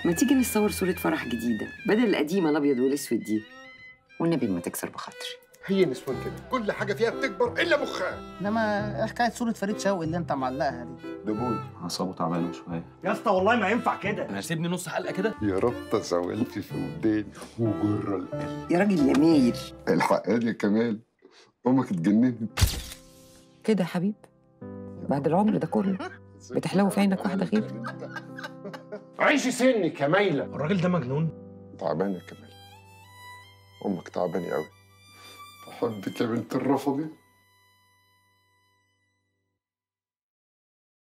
ما تيجي نصور صورة فرح جديدة بدل القديمة الأبيض والأسود دي والنبي ما تكسر بخاطري هي النسوان كده كل حاجه فيها بتكبر الا مخها انما إيه حكايه صوره فريد شوقي اللي انت معلقها دي ده ابوي اعصابه تعبانه شويه يا اسطى والله ما ينفع كده انا هسيبني نص حلقه كده يا رب زولتي في وداني وجر القلب يا راجل يا مايل الحقاني يا كمال امك اتجننت كده يا حبيب بعد العمر ده كله بتحلو في عينك واحدة غيري عيشي سنك يا مايله الراجل ده مجنون تعبانه يا كمال امك تعبانه قوي بحبك يا بنت الرفضي